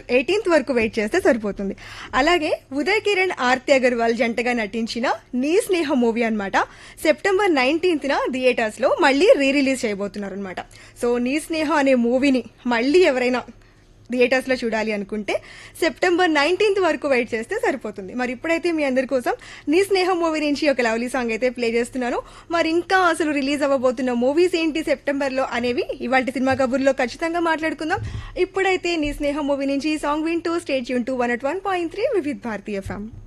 eighteenth వరకు wait చేస్తే సరిపోతుంది అలాగే ఉదయ్ కిరణ్ ఆర్తి అగర్వాల్ జంటగా నటించిన నీ స్నేహ మూవీ అన్నమాట సెప్టెంబర్ నైన్టీన్త్ న థియేటర్స్ లో మళ్ళీ రీ రిలీజ్ చేయబోతున్నారు అనమాట సో నీ స్నేహ అనే మూవీని మళ్ళీ ఎవరైనా థియేటర్స్ లో చూడాలి అనుకుంటే సెప్టెంబర్ నైన్టీన్త్ వరకు వెయిట్ చేస్తే సరిపోతుంది మరి ఇప్పుడైతే మీ అందరి కోసం నీ స్నేహం మూవీ నుంచి ఒక లవ్లీ సాంగ్ అయితే ప్లే చేస్తున్నాను మరి ఇంకా అసలు రిలీజ్ అవ్వబోతున్న మూవీస్ ఏంటి సెప్టెంబర్ లో అనేవి ఇవాళ సినిమా కబుర్లో ఖచ్చితంగా మాట్లాడుకుందాం ఇప్పుడైతే నీ స్నేహం మూవీ నుంచి ఈ సాంగ్ వింటూ stay tuned to one at one point three Vividh Bharatiya ఫ్యామ్